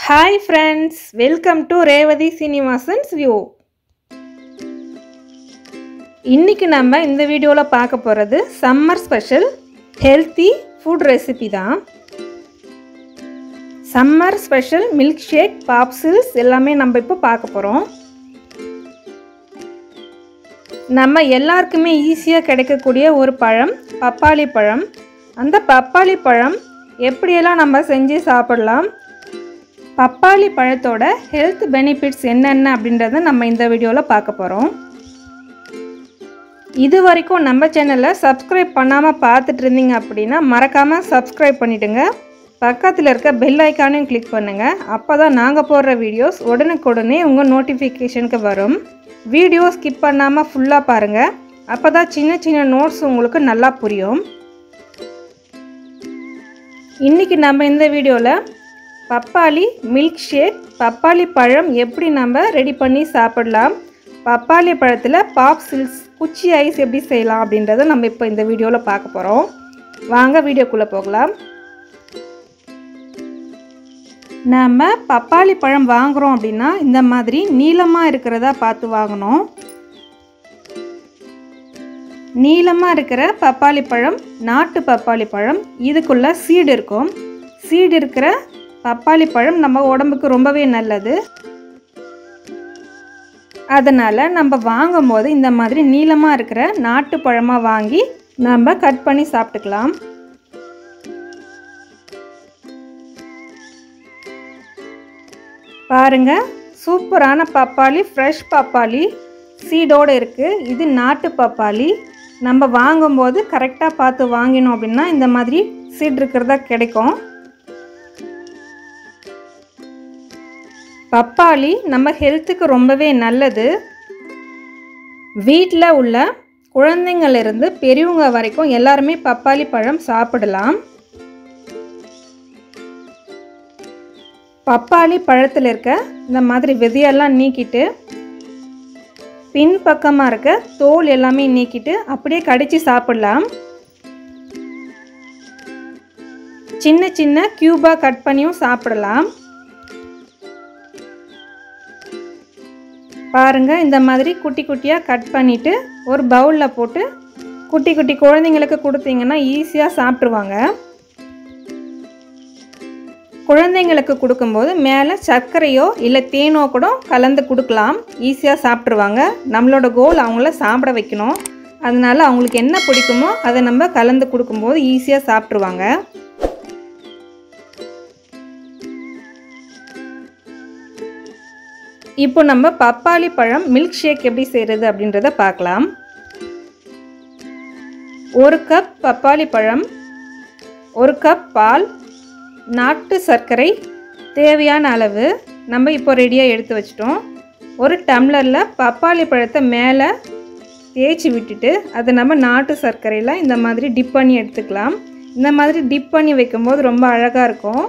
hi friends welcome to Revathi Srinivasan's view இன்னைக்கு நம்ம இந்த வீடியோவில் பார்க்க போகிறது summer special healthy food recipe தான் summer special milkshake popsicles எல்லாமே நம்ம இப்போ பார்க்க போகிறோம் நம்ம எல்லாருக்குமே ஈஸியாக கிடைக்கக்கூடிய ஒரு பழம் பப்பாளி பழம் அந்த பப்பாளி பழம் எப்படியெல்லாம் நம்ம செஞ்சு சாப்பிடலாம் பப்பாளி பழத்தோட ஹெல்த் பெனிஃபிட்ஸ் என்னென்ன அப்படின்றத நம்ம இந்த வீடியோவில் பார்க்க போகிறோம் இது வரைக்கும் நம்ம சேனலை சப்ஸ்கிரைப் பண்ணாமல் பார்த்துட்டு இருந்தீங்க அப்படின்னா மறக்காமல் சப்ஸ்கிரைப் பண்ணிவிடுங்க பக்கத்தில் இருக்க பெல் ஐக்கானையும் கிளிக் பண்ணுங்கள் அப்போ தான் நாங்கள் போடுற வீடியோஸ் உடனுக்குடனே உங்கள் நோட்டிஃபிகேஷனுக்கு வரும் வீடியோ ஸ்கிப் பண்ணாமல் ஃபுல்லாக பாருங்கள் அப்போ தான் சின்ன சின்ன நோட்ஸ் உங்களுக்கு நல்லா புரியும் இன்றைக்கி நம்ம இந்த வீடியோவில் பப்பாளி மில்க் ஷேக் பப்பாளி பழம் எப்படி நம்ம ரெடி பண்ணி சாப்பிடலாம் பப்பாளி பழத்தில் பாப்சில்ஸ் குச்சி ஐஸ் எப்படி செய்யலாம் அப்படின்றத நம்ம இப்போ இந்த வீடியோவில் பார்க்க போகிறோம் வாங்க வீடியோக்குள்ளே போகலாம் நாம் பப்பாளி பழம் வாங்குகிறோம் அப்படின்னா இந்த மாதிரி நீளமாக இருக்கிறதா பார்த்து வாங்கணும் நீளமாக இருக்கிற பப்பாளி பழம் நாட்டு பப்பாளி பழம் இதுக்குள்ளே சீடு இருக்கும் சீடு இருக்கிற பப்பாளி பழம் நம்ம உடம்புக்கு ரொம்பவே நல்லது அதனால் நம்ம வாங்கும் போது இந்த மாதிரி நீளமாக இருக்கிற நாட்டு பழமாக வாங்கி நம்ம கட் பண்ணி சாப்பிட்டுக்கலாம் பாருங்க சூப்பரான பப்பாளி ஃப்ரெஷ் பப்பாளி சீடோடு இருக்குது இது நாட்டு பப்பாளி நம்ம வாங்கும்போது கரெக்டாக பார்த்து வாங்கினோம் அப்படின்னா இந்த மாதிரி சீட் இருக்கிறதா கிடைக்கும் பப்பாளி நம்ம ஹெல்த்துக்கு ரொம்பவே நல்லது வீட்டில் உள்ள குழந்தைங்கள்லேருந்து பெரியவங்க வரைக்கும் எல்லாருமே பப்பாளி பழம் சாப்பிடலாம் பப்பாளி பழத்தில் இருக்க இந்த மாதிரி விதையெல்லாம் நீக்கிட்டு பின் பக்கமாக இருக்க தோல் எல்லாமே நீக்கிட்டு அப்படியே கடித்து சாப்பிடலாம் சின்ன சின்ன க்யூபாக கட் பண்ணியும் சாப்பிடலாம் பாருங்கள் இந்த மாதிரி குட்டி குட்டியாக கட் பண்ணிவிட்டு ஒரு பவுலில் போட்டு குட்டி குட்டி குழந்தைங்களுக்கு கொடுத்தீங்கன்னா ஈஸியாக சாப்பிட்ருவாங்க குழந்தைங்களுக்கு கொடுக்கும்போது மேலே சர்க்கரையோ இல்லை தேனோ கூட கலந்து கொடுக்கலாம் ஈஸியாக சாப்பிட்ருவாங்க நம்மளோட கோல் அவங்கள சாப்பிட வைக்கணும் அதனால் அவங்களுக்கு என்ன பிடிக்குமோ அதை நம்ம கலந்து கொடுக்கும்போது ஈஸியாக சாப்பிட்ருவாங்க இப்போ நம்ம பப்பாளி பழம் மில்க் ஷேக் எப்படி செய்கிறது அப்படின்றத பார்க்கலாம் ஒரு கப் பப்பாளி பழம் ஒரு கப் பால் நாட்டு சர்க்கரை தேவையான அளவு நம்ம இப்போ ரெடியாக எடுத்து வச்சிட்டோம் ஒரு டம்ளரில் பப்பாளி பழத்தை மேலே தேய்ச்சி விட்டுட்டு அதை நம்ம நாட்டு சர்க்கரையில் இந்த மாதிரி டிப் பண்ணி எடுத்துக்கலாம் இந்த மாதிரி டிப் பண்ணி வைக்கும்போது ரொம்ப அழகாக இருக்கும்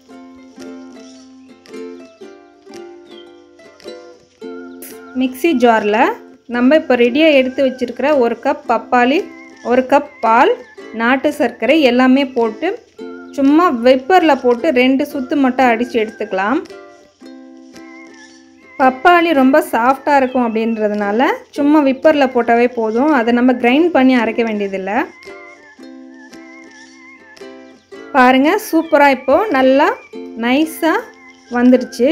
மிக்சி ஜாரில் நம்ம இப்போ ரெடியாக எடுத்து வச்சுருக்கிற ஒரு கப் பப்பாளி ஒரு கப் பால் நாட்டு சர்க்கரை எல்லாமே போட்டு சும்மா வெப்பரில் போட்டு ரெண்டு சுற்று மட்டும் அடித்து எடுத்துக்கலாம் பப்பாளி ரொம்ப சாஃப்டாக இருக்கும் அப்படின்றதுனால சும்மா விப்பரில் போட்டாவே போதும் அதை நம்ம கிரைண்ட் பண்ணி அரைக்க வேண்டியதில்லை பாருங்கள் சூப்பராக இப்போது நல்லா நைஸாக வந்துடுச்சு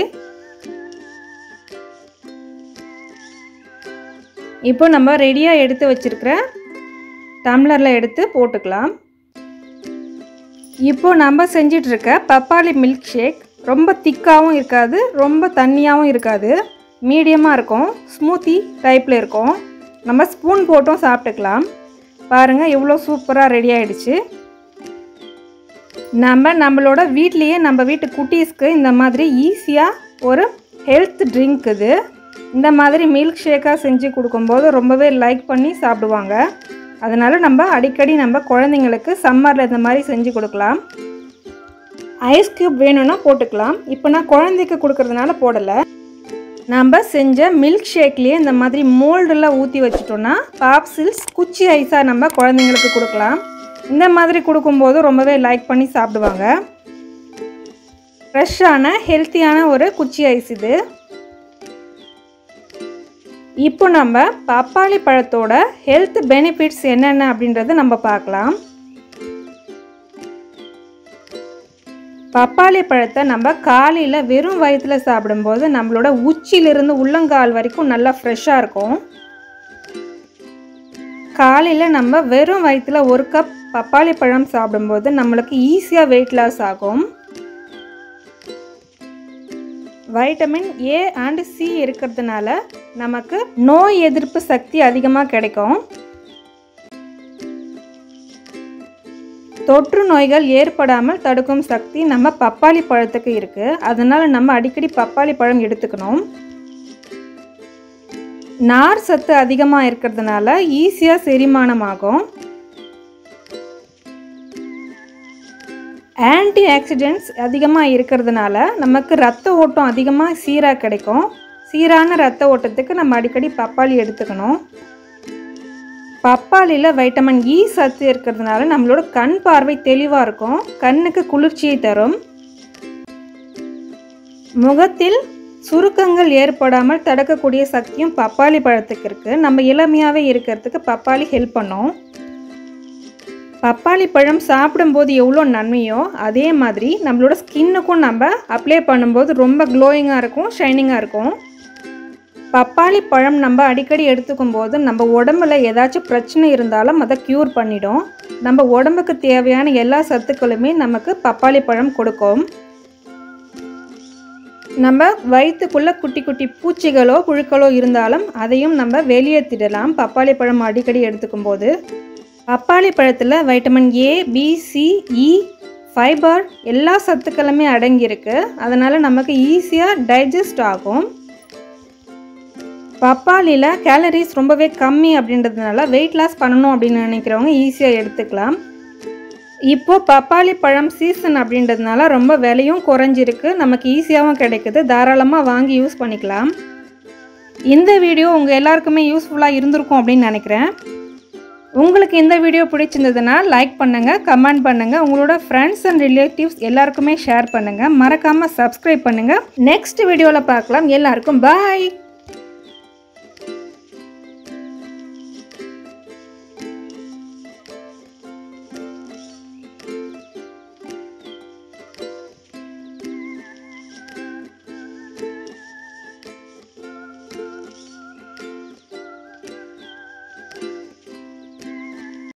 இப்போ நம்ம ரெடியாக எடுத்து வச்சுருக்கிற டம்ளரில் எடுத்து போட்டுக்கலாம் இப்போ நம்ம செஞ்சிட்ருக்க பப்பாளி மில்க் ஷேக் ரொம்ப திக்காகவும் இருக்காது ரொம்ப தண்ணியாகவும் இருக்காது மீடியமாக இருக்கும் ஸ்மூத்தி டைப்பில் இருக்கும் நம்ம ஸ்பூன் போட்டும் சாப்பிட்டுக்கலாம் பாருங்கள் எவ்வளோ சூப்பராக ரெடி ஆகிடுச்சு நம்ம நம்மளோட வீட்லேயே நம்ம வீட்டு குட்டீஸ்க்கு இந்த மாதிரி ஈஸியாக ஒரு ஹெல்த் ட்ரிங்க் இது இந்த மாதிரி மில்க் ஷேக்காக செஞ்சு கொடுக்கும்போது ரொம்பவே லைக் பண்ணி சாப்பிடுவாங்க அதனால் நம்ம அடிக்கடி நம்ம குழந்தைங்களுக்கு சம்மரில் இந்த மாதிரி செஞ்சு கொடுக்கலாம் ஐஸ் க்யூப் வேணும்னா போட்டுக்கலாம் இப்போ நான் குழந்தைக்கு கொடுக்கறதுனால போடலை நம்ம செஞ்ச மில்க் ஷேக்லேயே இந்த மாதிரி மோல்டெல்லாம் ஊற்றி வச்சிட்டோன்னா பாப்சில்ஸ் குச்சி ஐஸாக நம்ம குழந்தைங்களுக்கு கொடுக்கலாம் இந்த மாதிரி கொடுக்கும்போது ரொம்பவே லைக் பண்ணி சாப்பிடுவாங்க ஃப்ரெஷ்ஷான ஹெல்த்தியான ஒரு குச்சி ஐஸ் இது இப்போ நம்ம பப்பாளி பழத்தோட ஹெல்த் பெனிஃபிட்ஸ் என்னென்ன அப்படின்றத நம்ம பார்க்கலாம் பப்பாளி பழத்தை நம்ம காலையில் வெறும் வயிற்றில் சாப்பிடும்போது நம்மளோட உச்சியிலிருந்து உள்ளங்கால் வரைக்கும் நல்லா ஃப்ரெஷ்ஷாக இருக்கும் காலையில் நம்ம வெறும் வயிற்றில் ஒரு கப் பப்பாளி பழம் சாப்பிடும்போது நம்மளுக்கு ஈஸியாக வெயிட் லாஸ் ஆகும் வைட்டமின் ஏ அண்ட் சி இருக்கிறதுனால நமக்கு நோய் எதிர்ப்பு சக்தி அதிகமாக கிடைக்கும் தொற்று நோய்கள் ஏற்படாமல் தடுக்கும் சக்தி நம்ம பப்பாளி பழத்துக்கு இருக்குது அதனால் நம்ம அடிக்கடி பப்பாளி பழம் எடுத்துக்கணும் நார் சத்து அதிகமாக இருக்கிறதுனால ஈஸியாக செரிமானமாகும் ஆன்டி ஆக்சிடென்ட்ஸ் அதிகமாக இருக்கிறதுனால நமக்கு ரத்த ஓட்டம் அதிகமாக சீராக கிடைக்கும் சீரான ரத்த ஓட்டத்துக்கு நம்ம அடிக்கடி பப்பாளி எடுத்துக்கணும் பப்பாளியில் வைட்டமின் இ சத்து இருக்கிறதுனால நம்மளோட கண் பார்வை தெளிவாக இருக்கும் கண்ணுக்கு குளிர்ச்சியை தரும் முகத்தில் சுருக்கங்கள் ஏற்படாமல் தடுக்கக்கூடிய சக்தியும் பப்பாளி பழத்துக்கு இருக்குது நம்ம இளமையாகவே இருக்கிறதுக்கு பப்பாளி ஹெல்ப் பண்ணும் பப்பாளி பழம் சாப்பிடும்போது எவ்வளோ நன்மையோ அதே மாதிரி நம்மளோட ஸ்கின்னுக்கும் நம்ம அப்ளை பண்ணும்போது ரொம்ப க்ளோயிங்காக இருக்கும் ஷைனிங்காக இருக்கும் பப்பாளி பழம் நம்ம அடிக்கடி எடுத்துக்கும் போது நம்ம உடம்புல ஏதாச்சும் பிரச்சனை இருந்தாலும் அதை க்யூர் பண்ணிடும் நம்ம உடம்புக்கு தேவையான எல்லா சத்துக்களுமே நமக்கு பப்பாளி பழம் கொடுக்கும் நம்ம வயிற்றுக்குள்ளே குட்டி குட்டி பூச்சிகளோ புழுக்களோ இருந்தாலும் அதையும் நம்ம வெளியேற்றிடலாம் பப்பாளி பழம் அடிக்கடி எடுத்துக்கும் போது பப்பாளி பழத்தில் vitamin A B C E fibre எல்லா சத்துக்களுமே அடங்கியிருக்கு அதனால் நமக்கு ஈஸியாக டைஜஸ்ட் ஆகும் பப்பாளியில் கேலரிஸ் ரொம்பவே கம்மி அப்படின்றதுனால வெயிட் லாஸ் பண்ணணும் அப்படின்னு நினைக்கிறவங்க ஈஸியாக எடுத்துக்கலாம் இப்போது பப்பாளி பழம் சீசன் அப்படின்றதுனால ரொம்ப விலையும் குறைஞ்சிருக்கு நமக்கு ஈஸியாகவும் கிடைக்குது தாராளமாக வாங்கி யூஸ் பண்ணிக்கலாம் இந்த வீடியோ உங்கள் எல்லாருக்குமே யூஸ்ஃபுல்லாக இருந்திருக்கும் அப்படின்னு நினைக்கிறேன் உங்களுக்கு இந்த வீடியோ பிடிச்சிருந்ததுன்னா லைக் பண்ணுங்கள் கமெண்ட் பண்ணுங்கள் உங்களோட ஃப்ரெண்ட்ஸ் அண்ட் ரிலேட்டிவ்ஸ் எல்லாருக்குமே ஷேர் பண்ணுங்கள் மறக்காமல் சப்ஸ்கிரைப் பண்ணுங்கள் நெக்ஸ்ட் வீடியோவில் பார்க்கலாம் எல்லாருக்கும் பாய்